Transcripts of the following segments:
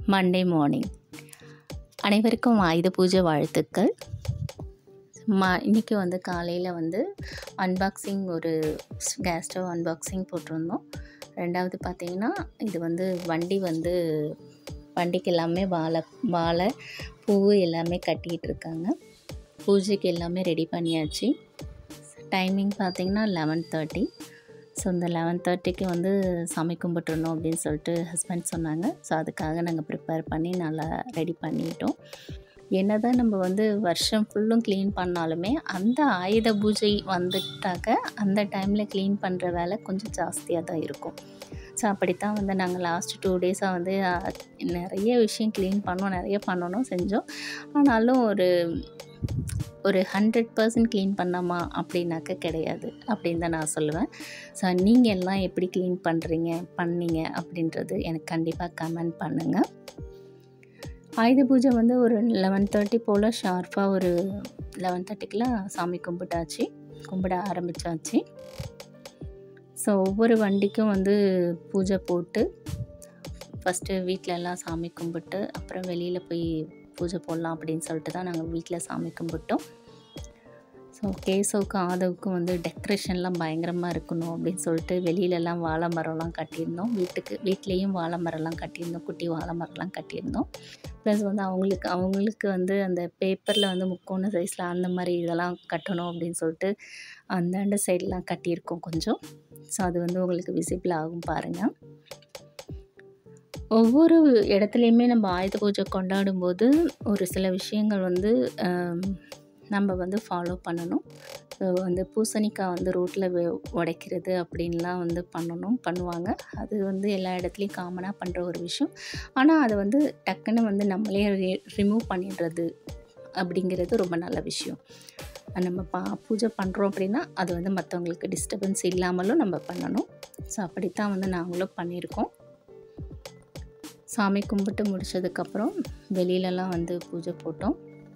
Monday morning அனைவருக்கும் ஆயுத பூஜை வாழ்த்துக்கள் மா இன்றைக்கி வந்து காலையில் வந்து அன்பாக்சிங் ஒரு கேஸ் ஸ்டவ் அன்பாக்சிங் போட்டிருந்தோம் ரெண்டாவது பார்த்திங்கன்னா இது வந்து வண்டி வந்து வண்டிக்கு எல்லாமே வாழை வாழை பூ எல்லாமே கட்டிகிட்டு இருக்காங்க பூஜைக்கு எல்லாமே ரெடி பண்ணியாச்சு டைமிங் பார்த்திங்கன்னா லெவன் தேர்ட்டி ஸோ இந்த லெவன் தேர்ட்டிக்கு வந்து சாமி கும்பிட்டுருணும் அப்படின்னு சொல்லிட்டு ஹஸ்பண்ட் சொன்னாங்க ஸோ அதுக்காக நாங்கள் ப்ரிப்பேர் பண்ணி நல்லா ரெடி பண்ணிட்டோம் என்ன தான் நம்ம வந்து வருஷம் ஃபுல்லும் க்ளீன் பண்ணாலுமே அந்த ஆயுத பூஜை வந்துட்டாக்க அந்த டைமில் க்ளீன் பண்ணுற வேலை கொஞ்சம் ஜாஸ்தியாக தான் இருக்கும் ஸோ அப்படித்தான் வந்து நாங்கள் லாஸ்ட் டூ டேஸாக வந்து அஹ், நிறைய விஷயம் க்ளீன் பண்ணோம் நிறைய பண்ணணும் செஞ்சோம் ஆனாலும் ஒரு ஒரு ஹண்ட்ரட் பர்சன்ட் க்ளீன் பண்ணாமா அப்படின்னாக்க கிடையாது அப்படின்னு தான் நான் சொல்லுவேன் ஸோ நீங்கள் எல்லாம் எப்படி க்ளீன் பண்ணுறீங்க பண்ணீங்க அப்படின்றது எனக்கு கண்டிப்பாக கமெண்ட் பண்ணுங்கள் ஆயுத பூஜை வந்து ஒரு லெவன் தேர்ட்டி போல் ஷார்ப்பாக ஒரு லெவன் தேர்ட்டிக்கெலாம் சாமி கும்பிட்டாச்சு கும்பிட ஆரம்பித்தாச்சு ஸோ ஒவ்வொரு வண்டிக்கும் வந்து பூஜை போட்டு ஃபஸ்ட்டு வீட்டில எல்லாம் சாமி கும்பிட்டு அப்புறம் வெளியில் போய் பூஜை போடலாம் அப்படின்னு சொல்லிட்டு தான் நாங்கள் வீட்டில் சாமி கும்பிட்டோம் ஸோ கேசவுக்கு ஆதவுக்கும் வந்து டெக்கரேஷன்லாம் பயங்கரமாக இருக்கணும் அப்படின்னு சொல்லிட்டு வெளியிலலாம் வாழை மரம்லாம் கட்டியிருந்தோம் வீட்டுக்கு வீட்லேயும் வாழை மரம்லாம் கட்டியிருந்தோம் குட்டி வாழை மரம்லாம் கட்டியிருந்தோம் ப்ளஸ் வந்து அவங்களுக்கு அவங்களுக்கு வந்து அந்த பேப்பரில் வந்து முக்கோண சைஸில் அந்த மாதிரி இதெல்லாம் கட்டணும் அப்படின்னு சொல்லிட்டு அந்தாண்ட சைட்லாம் கட்டியிருக்கோம் கொஞ்சம் ஸோ அது வந்து உங்களுக்கு விசிபிள் ஆகும் பாருங்கள் ஒவ்வொரு இடத்துலையுமே நம்ம ஆயுத பூஜை கொண்டாடும்போது ஒரு சில விஷயங்கள் வந்து ஆம், நம்ம வந்து ஃபாலோ பண்ணணும் ஸோ வந்து பூசணிக்காய் வந்து ரோட்டில் உடைக்கிறது அப்படின்லாம் வந்து பண்ணணும் பண்ணுவாங்க அது வந்து எல்லா இடத்துலையும் காமனாக பண்ணுற ஒரு விஷயம் ஆனால் அதை வந்து டக்குன்னு வந்து நம்மளே ரிமூவ் பண்ணிடுறது அப்படிங்கிறது ரொம்ப நல்ல விஷயம் அது நம்ம பா பூஜை பண்ணுறோம் அப்படின்னா அது வந்து மற்றவங்களுக்கு டிஸ்டர்பன்ஸ் இல்லாமலும் நம்ம பண்ணணும் ஸோ அப்படித்தான் வந்து நாங்களும் பண்ணியிருக்கோம் சாமி கும்பிட்டு முடிச்சதுக்கப்புறம் வெளியிலலாம் வந்து பூஜை போட்டோம்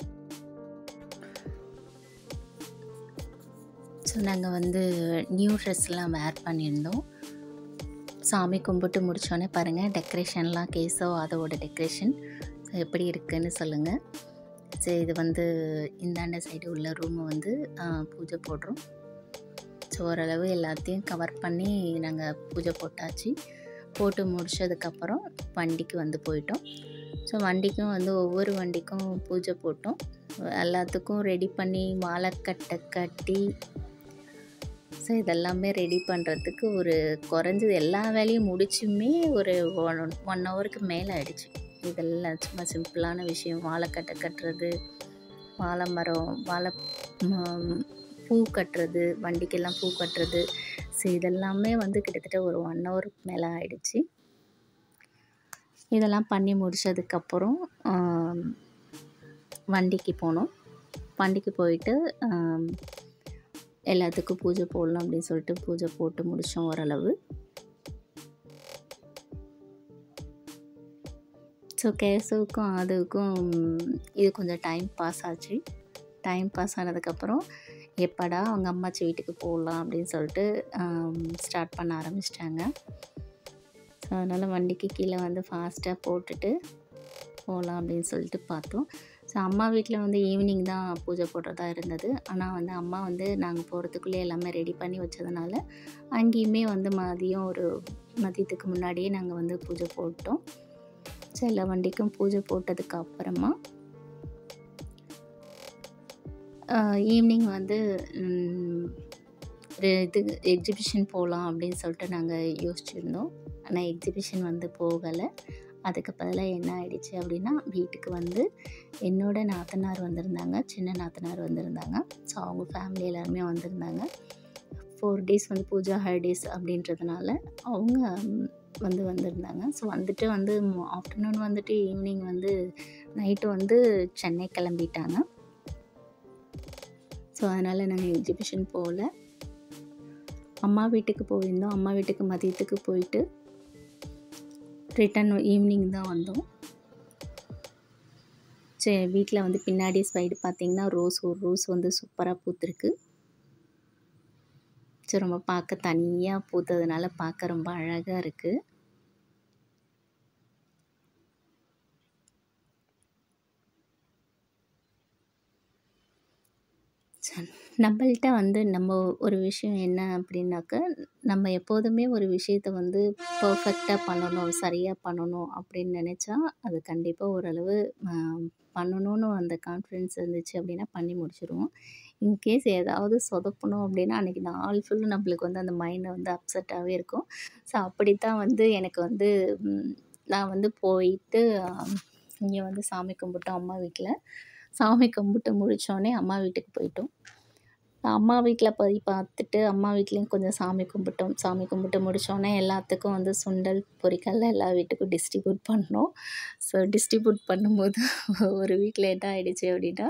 ஸோ நாங்கள் வந்து நியூ ட்ரெஸ்லாம் வேர் பண்ணியிருந்தோம் சாமி கும்பிட்டு முடித்தோடனே பாருங்கள் டெக்கரேஷன்லாம் கேஸோ அதோட டெக்கரேஷன் எப்படி இருக்குன்னு சொல்லுங்கள் ஸோ இது வந்து இந்தாண்ட சைடு உள்ள ரூமை வந்து ஆ, பூஜை போடுறோம் ஸோ ஓரளவு எல்லாத்தையும் கவர் பண்ணி நாங்கள் பூஜை போட்டாச்சு போட்டு முடிச்சதுக்கப்புறம் வண்டிக்கு வந்து போயிட்டோம் ஸோ வண்டிக்கும் வந்து ஒவ்வொரு வண்டிக்கும் பூஜை போட்டோம் எல்லாத்துக்கும் ரெடி பண்ணி மாலைக்கட்டை கட்டி ஸோ இதெல்லாமே ரெடி பண்ணுறதுக்கு ஒரு குறைஞ்சது எல்லா வேலையும் முடிச்சுமே ஒரு ஒன் ஒன் ஹவருக்கு மேலே ஆயிடுச்சு இதெல்லாம் சும்மா சிம்பிளான விஷயம் வாழைக்கட்டை கட்டுறது வாழை மரம் வாழை ம- பூ கட்டுறது வண்டிக்கெல்லாம் பூ கட்டுறது ஸோ இதெல்லாமே வந்து கிட்டத்தட்ட ஒரு ஒன் ஹவருக்கு மேலே ஆயிடுச்சு இதெல்லாம் பண்ணி முடிச்சதுக்கப்புறம் ஆம், வண்டிக்கு போனோம் வண்டிக்கு போயிட்டு ஆம், எல்லாத்துக்கும் பூஜை போடலாம் அப்படின்னு சொல்லிட்டு பூஜை போட்டு முடித்தோம் ஓரளவு ஸோ கேசவுக்கும் ஆதுவுக்கும் இது கொஞ்சம் டைம் பாஸ் ஆச்சு டைம் பாஸ் ஆனதுக்கப்புறம் எப்படா அவங்க அம்மாச்சி வீட்டுக்கு போகலாம் அப்படின்னு சொல்லிட்டு ஸ்டார்ட் பண்ண ஆரம்பிச்சிட்டாங்க ஸோ அதனால் வண்டிக்கு கீழே வந்து ஃபாஸ்ட்டாக போட்டுட்டு போகலாம் அப்படின்னு சொல்லிட்டு பார்த்தோம் ஸோ அம்மா வீட்டில் வந்து ஈவினிங் தான் பூஜை போடுறதா இருந்தது ஆனால் வந்து அம்மா வந்து நாங்கள் போகிறதுக்குள்ளே எல்லாமே ரெடி பண்ணி வச்சதுனால அங்கேயுமே வந்து மதியம் ஒரு மதியத்துக்கு முன்னாடியே நாங்கள் வந்து பூஜை போட்டோம் ஸோ எல்லா வண்டிக்கும் பூஜை போட்டதுக்கு அப்புறமா ஈவினிங் வந்து ம், ஒரு இது எக்ஸிபிஷன் போகலாம் அப்படின்னு சொல்லிட்டு நாங்கள் யோசிச்சுருந்தோம் ஆனால் எக்ஸிபிஷன் வந்து போகலை அதுக்கு பதிலாக என்ன ஆயிடுச்சு அப்படின்னா வீட்டுக்கு வந்து என்னோட நாத்தனார் வந்திருந்தாங்க சின்ன நாத்தனார் வந்திருந்தாங்க ஸோ அவங்க ஃபேமிலி எல்லாருமே வந்திருந்தாங்க ஃபோர் டேஸ் வந்து பூஜா ஹாலிடேஸ் அப்படின்றதுனால அவங்க ம், வந்து வந்திருந்தாங்க ஸோ வந்துட்டு வந்து ஆஃப்டர்நூன் வந்துட்டு ஈவினிங் வந்து நைட்டு வந்து சென்னை கிளம்பிட்டாங்க ஸோ அதனால் நாங்கள் எக்ஸிபிஷன் போகல அம்மா வீட்டுக்கு போயிருந்தோம் அம்மா வீட்டுக்கு மதியத்துக்கு போயிட்டு ரிட்டன் ஈவினிங் தான் வந்தோம் சரி வீட்டில் வந்து பின்னாடி சைடு பார்த்தீங்கன்னா ரோஸ் ஒரு ரோஸ் வந்து சூப்பராக பூத்துருக்கு ஸோ ரொம்ப பார்க்க தனியாக பூத்ததுனால பார்க்க ரொம்ப அழகாக இருக்குது நம்மள்ட்ட வந்து நம்ம ஒரு விஷயம் என்ன அப்படின்னாக்க நம்ம எப்போதுமே ஒரு விஷயத்த வந்து பர்ஃபெக்டாக பண்ணணும் சரியாக பண்ணணும் அப்படின்னு நினச்சா அது கண்டிப்பாக ஓரளவு பண்ணணும்னு அந்த கான்ஃபிடென்ஸ் இருந்துச்சு அப்படின்னா பண்ணி முடிச்சிடுவோம் இன்கேஸ் ஏதாவது சொதப்பணும் அப்படின்னா அன்றைக்கி நாள் ஃபுல்லும் நம்மளுக்கு வந்து அந்த மைண்டை வந்து அப்செட்டாகவே இருக்கும் ஸோ அப்படித்தான் வந்து எனக்கு வந்து நான் வந்து போயிட்டு இங்கே வந்து சாமி கும்பிட்டோம் அம்மா வீட்டில் சாமி கும்பிட்டு முடித்தோடனே அம்மா வீட்டுக்கு போயிட்டோம் அம்மா வீட்டில் போய் பார்த்துட்டு அம்மா வீட்லேயும் கொஞ்சம் சாமி கும்பிட்டோம் சாமி கும்பிட்டு முடித்தோடனே எல்லாத்துக்கும் வந்து சுண்டல் பொரிக்கல்ல எல்லா வீட்டுக்கும் டிஸ்ட்ரிபியூட் பண்ணோம் ஸோ டிஸ்ட்ரிபியூட் பண்ணும்போது ஒரு வீட்டில் என்ன ஆகிடுச்சு அப்படின்னா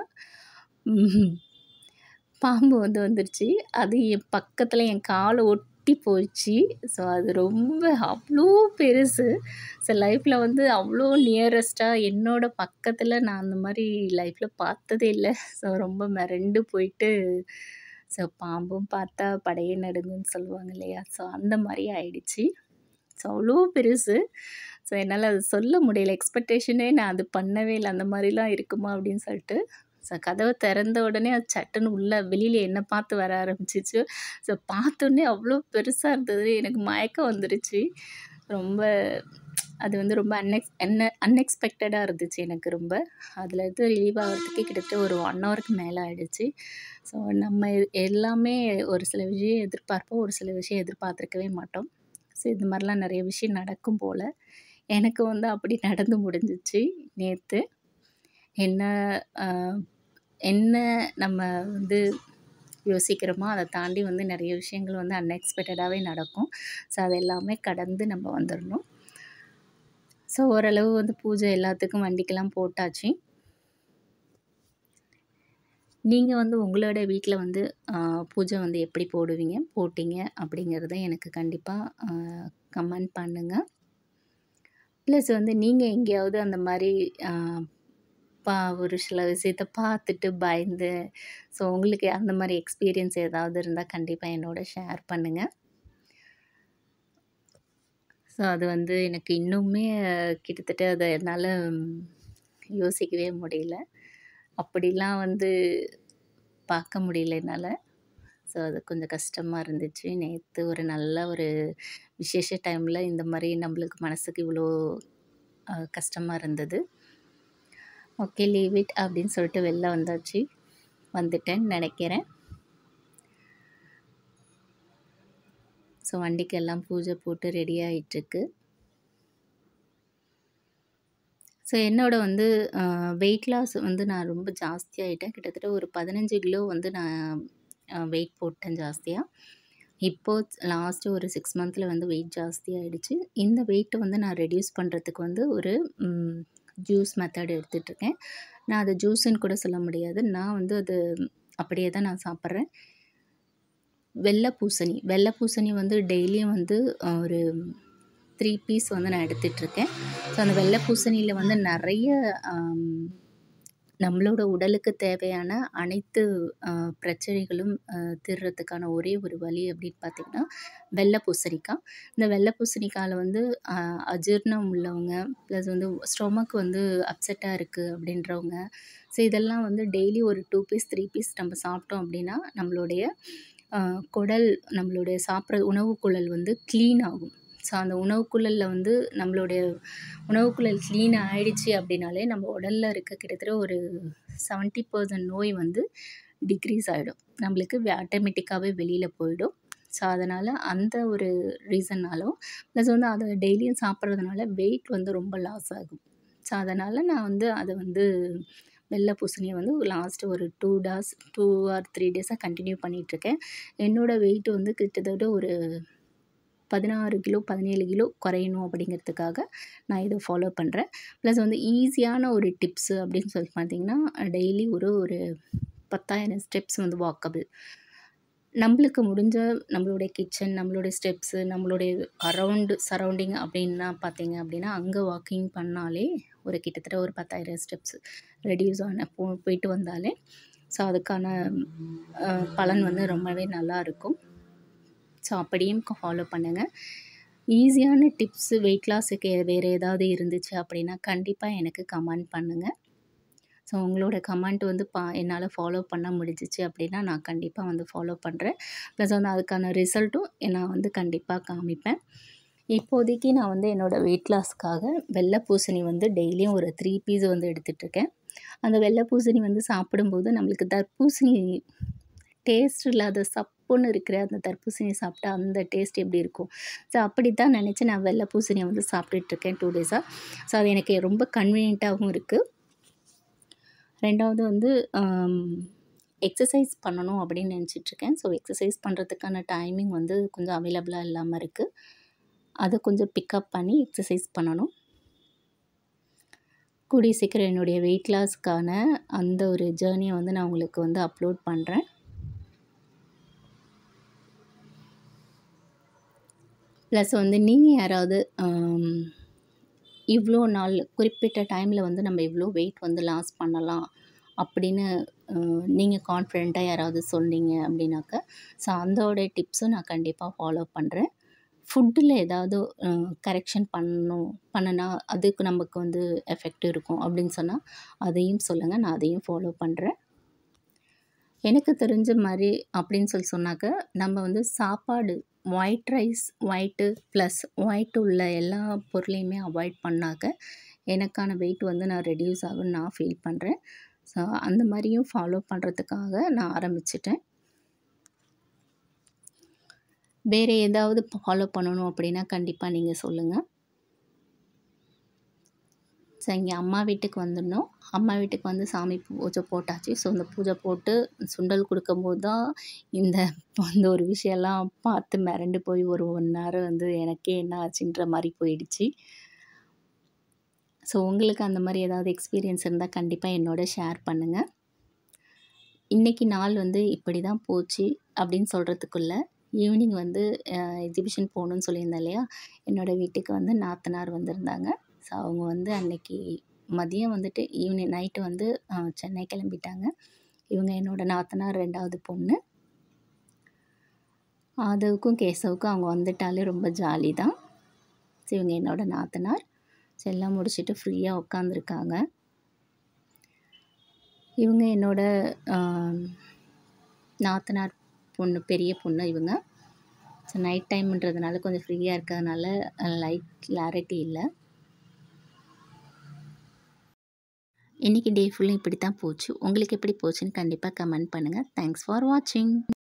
பாம்பு வந்து வந்துருச்சு அது என் பக்கத்தில் என் காலை ஒட்டி போச்சு ஸோ அது ரொம்ப அவ்வளோ பெருசு ஸோ லைஃப்பில் வந்து அவ்வளோ நியரஸ்ட்டாக என்னோட பக்கத்தில் நான் அந்த மாதிரி லைஃப்பில் பார்த்ததே இல்லை ஸோ ரொம்ப மிரண்டு போயிட்டு ஸோ பாம்பும் பார்த்தா படையே நடுங்குன்னு சொல்லுவாங்க இல்லையா ஸோ அந்த மாதிரி ஆயிடுச்சு ஸோ அவ்வளோ பெருசு ஸோ என்னால் அது சொல்ல முடியல எக்ஸ்பெக்டேஷனே நான் அது பண்ணவே இல்லை அந்த மாதிரிலாம் இருக்குமா அப்படின்னு சொல்லிட்டு ஸோ கதவை திறந்த உடனே அது சட்டுன்னு உள்ளே வெளியில் என்ன பார்த்து வர ஆரம்பிச்சிச்சு ஸோ பார்த்தோன்னே அவ்வளோ பெருசாக இருந்தது எனக்கு மயக்கம் வந்துருச்சு ரொம்ப அது வந்து ரொம்ப அன்எக்ஸ் என்ன அன்எக்ஸ்பெக்டடாக இருந்துச்சு எனக்கு ரொம்ப அதில் இருந்து ரிலீவ் ஆகிறதுக்கே கிட்டத்தட்ட ஒரு ஒன் ஹவருக்கு மேலே ஆகிடுச்சு ஸோ நம்ம எல்லாமே ஒரு சில விஷயம் எதிர்பார்ப்போம் ஒரு சில விஷயம் எதிர்பார்த்துருக்கவே மாட்டோம் ஸோ இது மாதிரிலாம் நிறைய விஷயம் நடக்கும் போல் எனக்கு வந்து அப்படி நடந்து முடிஞ்சிச்சு நேற்று என்ன என்ன நம்ம வந்து யோசிக்கிறோமோ அதை தாண்டி வந்து நிறைய விஷயங்கள் வந்து அன்எக்ஸ்பெக்டடாகவே நடக்கும் ஸோ அது எல்லாமே கடந்து நம்ம வந்துடணும் ஸோ ஓரளவு வந்து பூஜை எல்லாத்துக்கும் வண்டிக்கெல்லாம் போட்டாச்சு நீங்கள் வந்து உங்களோட வீட்டில் வந்து பூஜை வந்து எப்படி போடுவீங்க போட்டிங்க அப்படிங்கிறத எனக்கு கண்டிப்பாக கமெண்ட் பண்ணுங்கள் ப்ளஸ் வந்து நீங்கள் எங்கேயாவது அந்த மாதிரி பா ஒரு சில விஷயத்த பார்த்துட்டு பயந்து ஸோ உங்களுக்கு அந்த மாதிரி எக்ஸ்பீரியன்ஸ் ஏதாவது இருந்தால் கண்டிப்பாக என்னோட ஷேர் பண்ணுங்கள் ஸோ அது வந்து எனக்கு இன்னுமே கிட்டத்தட்ட அதை என்னால் யோசிக்கவே முடியல அப்படிலாம் வந்து பார்க்க முடியல என்னால் ஸோ அது கொஞ்சம் கஷ்டமாக இருந்துச்சு நேற்று ஒரு நல்ல ஒரு விசேஷ டைமில் இந்த மாதிரி நம்மளுக்கு மனசுக்கு இவ்வளோ கஷ்டமாக இருந்தது ஓகே லீவ் இட் அப்படின்னு சொல்லிட்டு வெளில வந்தாச்சு வந்துட்டேன்னு நினைக்கிறேன் ஸோ வண்டிக்கு எல்லாம் பூஜை போட்டு ரெடி ஆகிட்டுருக்கு ஸோ என்னோட வந்து வெயிட் லாஸ் வந்து நான் ரொம்ப ஜாஸ்தியாகிட்டேன் கிட்டத்தட்ட ஒரு பதினஞ்சு கிலோ வந்து நான் வெயிட் போட்டேன் ஜாஸ்தியாக இப்போது லாஸ்ட்டு ஒரு சிக்ஸ் மந்தில் வந்து வெயிட் ஜாஸ்தி ஆகிடுச்சு இந்த வெயிட்டை வந்து நான் ரெடியூஸ் பண்ணுறதுக்கு வந்து ஒரு ஜூஸ் மெத்தட் எடுத்துகிட்ருக்கேன் நான் அது ஜூஸுன்னு கூட சொல்ல முடியாது நான் வந்து அது அப்படியே தான் நான் சாப்பிட்றேன் வெள்ளை பூசணி வெள்ளை பூசணி வந்து டெய்லியும் வந்து ஒரு த்ரீ பீஸ் வந்து நான் எடுத்துகிட்ருக்கேன் ஸோ அந்த வெள்ளை பூசணியில் வந்து நிறைய நம்மளோட உடலுக்கு தேவையான அனைத்து பிரச்சனைகளும் தீர்றதுக்கான ஒரே ஒரு வழி அப்படின்னு பார்த்திங்கன்னா வெள்ளை பூசணிக்காய் இந்த வெள்ளை பூசணிக்காயில் வந்து அஜீர்ணம் உள்ளவங்க ப்ளஸ் வந்து ஸ்டொமக் வந்து அப்செட்டாக இருக்குது அப்படின்றவங்க ஸோ இதெல்லாம் வந்து டெய்லி ஒரு டூ பீஸ் த்ரீ பீஸ் நம்ம சாப்பிட்டோம் அப்படின்னா நம்மளுடைய குடல் நம்மளுடைய சாப்பிட்ற உணவுக்குழல் வந்து க்ளீன் ஆகும் ஸோ அந்த உணவுக்குழலில் வந்து நம்மளுடைய உணவுக்குழல் க்ளீன் ஆகிடுச்சி அப்படின்னாலே நம்ம உடலில் இருக்க கிட்டத்தட்ட ஒரு செவன்ட்டி பர்சன்ட் நோய் வந்து டிக்ரீஸ் ஆகிடும் நம்மளுக்கு ஆட்டோமேட்டிக்காகவே வெளியில் போயிடும் ஸோ அதனால் அந்த ஒரு ரீசன்னாலும் ப்ளஸ் வந்து அதை டெய்லியும் சாப்பிட்றதுனால வெயிட் வந்து ரொம்ப லாஸ் ஆகும் ஸோ அதனால் நான் வந்து அதை வந்து வெள்ளை பூசணியை வந்து லாஸ்ட்டு ஒரு two days two or three டேஸாக கண்டினியூ பண்ணிகிட்ருக்கேன் என்னோடய வெயிட் வந்து கிட்டத்தட்ட ஒரு பதினாறு கிலோ பதினேழு கிலோ குறையணும் அப்படிங்கிறதுக்காக நான் இதை ஃபாலோ பண்ணுறேன் ப்ளஸ் வந்து ஈஸியான ஒரு டிப்ஸு அப்படின்னு சொல்லி பார்த்தீங்கன்னா டெய்லி ஒரு ஒரு பத்தாயிரம் ஸ்டெப்ஸ் வந்து வாக்கபிள் நம்மளுக்கு முடிஞ்ச நம்மளுடைய கிச்சன் நம்மளுடைய ஸ்டெப்ஸு நம்மளுடைய அரவுண்டு சரௌண்டிங் அப்படின்னா பார்த்தீங்க அப்படின்னா அங்கே வாக்கிங் பண்ணாலே ஒரு கிட்டத்தட்ட ஒரு பத்தாயிரம் ஸ்டெப்ஸ் ரெடியூஸ் ஆன போ போயிட்டு வந்தாலே ஸோ அதுக்கான பலன் வந்து ரொம்பவே நல்லா இருக்கும் ஸோ அப்படியும் ஃபாலோ பண்ணுங்கள் ஈஸியான டிப்ஸு வெயிட் லாஸுக்கு வேறு ஏதாவது இருந்துச்சு அப்படின்னா கண்டிப்பாக எனக்கு கமெண்ட் பண்ணுங்கள் ஸோ உங்களோட கமெண்ட் வந்து பா என்னால் ஃபாலோ பண்ண முடிஞ்சிச்சு அப்படின்னா நான் கண்டிப்பாக வந்து ஃபாலோ பண்ணுறேன் ப்ளஸ் வந்து அதுக்கான ரிசல்ட்டும் நான் வந்து கண்டிப்பாக காமிப்பேன் இப்போதைக்கு நான் வந்து என்னோடய வெயிட் லாஸ்க்காக வெள்ளை பூசணி வந்து டெய்லியும் ஒரு த்ரீ பீஸ் வந்து எடுத்துகிட்ருக்கேன் அந்த வெள்ளை பூசணி வந்து சாப்பிடும்போது நம்மளுக்கு தர்பூசணி டேஸ்ட் இல்லாத சப்புன்னு இருக்கிற அந்த தர்பூசணி சாப்பிட்டா அந்த டேஸ்ட் எப்படி இருக்கும் ஸோ அப்படி தான் நினச்சி நான் வெள்ளை பூசணியை வந்து சாப்பிட்டுட்ருக்கேன் டூ டேஸாக ஸோ அது எனக்கு ரொம்ப கன்வீனியண்ட்டாகவும் இருக்குது ரெண்டாவது வந்து எக்ஸசைஸ் பண்ணணும் அப்படின்னு நினச்சிட்ருக்கேன் ஸோ எக்ஸசைஸ் பண்ணுறதுக்கான டைமிங் வந்து கொஞ்சம் அவைலபிளாக இல்லாமல் இருக்குது அதை கொஞ்சம் பிக்கப் பண்ணி எக்ஸசைஸ் பண்ணணும் கூடிய சீக்கிரம் என்னுடைய வெயிட் லாஸ்க்கான அந்த ஒரு ஜேர்னியை வந்து நான் உங்களுக்கு வந்து அப்லோட் பண்ணுறேன் ப்ளஸ் வந்து நீங்கள் யாராவது இவ்வளோ நாள் குறிப்பிட்ட டைமில் வந்து நம்ம இவ்வளோ வெயிட் வந்து லாஸ் பண்ணலாம் அப்படின்னு நீங்கள் கான்ஃபிடெண்ட்டாக யாராவது சொன்னீங்க அப்படின்னாக்கா ஸோ அதோடைய டிப்ஸும் நான் கண்டிப்பாக ஃபாலோ பண்ணுறேன் ஃபுட்டில் ஏதாவது கரெக்ஷன் பண்ணணும் பண்ணனா அதுக்கு நமக்கு வந்து எஃபெக்ட் இருக்கும் அப்படின்னு சொன்னால் அதையும் சொல்லுங்கள் நான் அதையும் ஃபாலோ பண்ணுறேன் எனக்கு தெரிஞ்ச மாதிரி அப்படின்னு சொல்லி சொன்னாக்க நம்ம வந்து சாப்பாடு white rice white plus white உள்ள எல்லா பொருளையுமே அவாய்ட் பண்ணாக்க எனக்கான வெயிட் வந்து நான் ரெடியூஸ் ஆகும்னு நான் ஃபீல் பண்ணுறேன் ஸோ அந்த மாதிரியும் ஃபாலோ பண்ணுறதுக்காக நான் ஆரம்பிச்சிட்டேன் வேறு ஏதாவது ஃபாலோ பண்ணணும் அப்படின்னா கண்டிப்பாக நீங்கள் சொல்லுங்கள் ஸோ இங்கே அம்மா வீட்டுக்கு வந்துடணும் அம்மா வீட்டுக்கு வந்து சாமி பூஜை போட்டாச்சு ஸோ இந்த பூஜை போட்டு சுண்டல் கொடுக்கும்போது தான் இந்த அந்த ஒரு விஷயம்லாம் பார்த்து மிரண்டு போய் ஒரு ஒன் ஹவர் வந்து எனக்கே என்ன ஆச்சுன்ற மாதிரி போயிடுச்சு ஸோ உங்களுக்கு அந்த மாதிரி ஏதாவது எக்ஸ்பீரியன்ஸ் இருந்தால் கண்டிப்பாக என்னோட ஷேர் பண்ணுங்கள் இன்றைக்கி நாள் வந்து இப்படி தான் போச்சு அப்படின்னு சொல்கிறதுக்குள்ள ஈவினிங் வந்து எக்ஸிபிஷன் போகணுன்னு சொல்லியிருந்தேன் இல்லையா என்னோடய வீட்டுக்கு வந்து நாத்தனார் வந்திருந்தாங்க ஸோ அவங்க வந்து அன்னைக்கு மதியம் வந்துட்டு ஈவினிங் நைட்டு வந்து சென்னை கிளம்பிட்டாங்க இவங்க என்னோடய நாத்தனார் ரெண்டாவது பொண்ணு ஆதவுக்கும் கேசவுக்கும் அவங்க வந்துட்டாலே ரொம்ப ஜாலி தான் ஸோ இவங்க என்னோடய நாத்தனார் ஸோ எல்லாம் முடிச்சுட்டு ஃப்ரீயாக உட்காந்துருக்காங்க இவங்க என்னோட நாத்தனார் பொண்ணு பெரிய பொண்ணு இவங்க ஸோ நைட் டைம்ன்றதுனால கொஞ்சம் ஃப்ரீயாக இருக்கிறதுனால லைட் கிளாரிட்டி இல்லை இன்றைக்கி டே ஃபுல்லும் இப்படி தான் போச்சு உங்களுக்கு எப்படி போச்சுன்னு கண்டிப்பாக கமெண்ட் பண்ணுங்கள் தேங்க்ஸ் ஃபார் வாட்சிங்